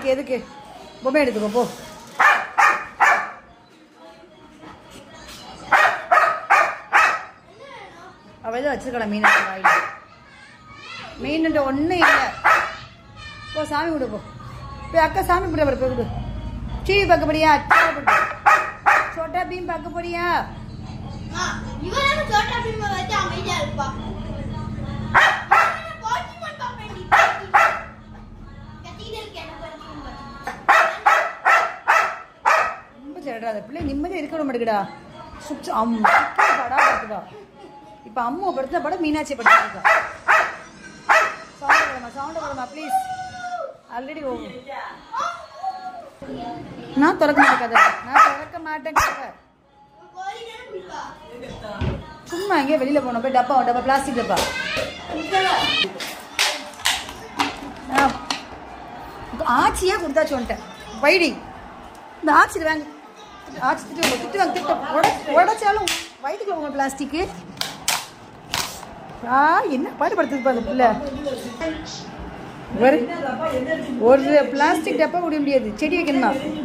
உனக்கு எதுக்கு பொம்மை எடுத்துக்கோ போ அவள் தான் வச்சிருக்கலாம் மீன் வாயில் மீனுன்ற ஒன்றும் இல்லை போ சாமி கொடு போ போய் அக்கா சாமி கும்பிட போய் கொடு டிவி பார்க்க போறியா சோட்டா பீம் பார்க்க போறியா இவன் சோட்டா பீமை வச்சு அமைதியா இருப்பா போக்கிமான் பாப்பேன்டி கத்திக்கிட்டே இருக்கேன் என்ன போக்கிமான் ரொம்ப சேடாத பிள்ளை நிம்மதியாக இருக்க விட மாட்டேங்குடா சுச்சு அம்மா படா படுத்துவா இப்போ அம்மா படுத்த படம் மீனாட்சி படுத்துருக்கா சவுண்ட் போடமா சவுண்ட் போடமா ப்ளீஸ் ஆல்ரெடி ஓவர் நான் திறக்க மாட்டேன் கதை நான் திறக்க மாட்டேன் கதை கோழி தானே பிடிப்பா சும்மா எங்கேயோ வெளியில போனோம் போய் டப்பா டப்பா பிளாஸ்டிக் டப்பா ஆ. ஆச்சியா கொடுத்தாச்சு வந்துட்டேன் வைடி இந்த ஆச்சி வாங்க ஆச்சி திட்டு வாங்க, திட்டு வாங்க திட்டு உட- உடைச்சாலும் வயிற்றுக்குள்ள போங்க பிளாஸ்டிக்கு ஆ என்ன பாடுபடுத்துது பாருங்க பிள்ளை ஒரு ஒரு பிளாஸ்டிக் டப்பா குடிக்க முடியாது செடி வைக்கணுமா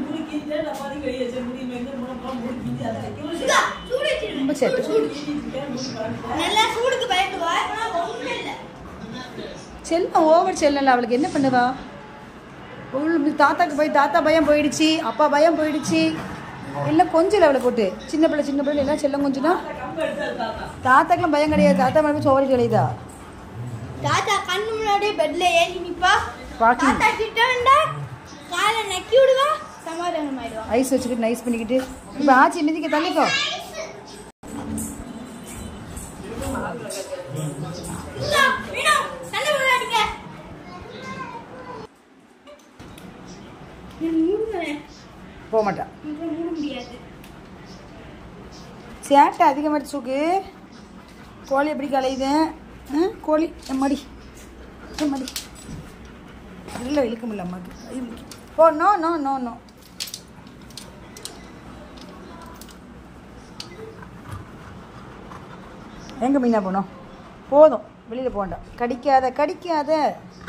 சுதா, சூடு வச்சிரு. ரொம்ப சேட்டு நல்லா சூடுக்கு பயப்படுவா ஆனா ஒண்ணுமே இல்ல செல்லம் ஓவர் செல்லல அவளுக்கு என்ன பண்ணுவா உள்ள தாத்தாக்கு போய் தாத்தா பயம் போயிடுச்சு அப்பா பயம் போயிடுச்சு எல்லாம் கொஞ்சம் அவளை போட்டு சின்ன பிள்ளை சின்ன பிள்ளை எல்லாம் செல்லம் கொஞ்சம்னா தாத்தாக்கெல்லாம் பயம் கிடையாது தாத்தா மேலே சோறு கிடையாதா தாத்தா கண்ணு முன்னாடியே பெட்ல ஏறி நிப்பா Walking. தாத்தா கிட்ட வந்தா காலை நக்கி விடுவா சமாதானம் ஆயிடுவா ஐஸ் வச்சுக்கிட்டு நைஸ் பண்ணிக்கிட்டு இப்போ ஆச்சி மிதிக்க தள்ளிக்கோ சுதா, வேணும் சண்டை போடாதீங்க நான் மூடுவேன் போக மாட்டா மூட முடியாது சேட்டை அதிகமாக சூக்கு கோழி எப்படி கலையுது ஆ கோழி எம்மாடி எம்மாடி இல்லை இழுக்க முடியல அம்மாக்கு கை வலிக்குது. போ நோ நோ நோ நோ எங்கே மீனா போனோம் போதும் வெளியில் போகண்டாம் கடிக்காத கடிக்காத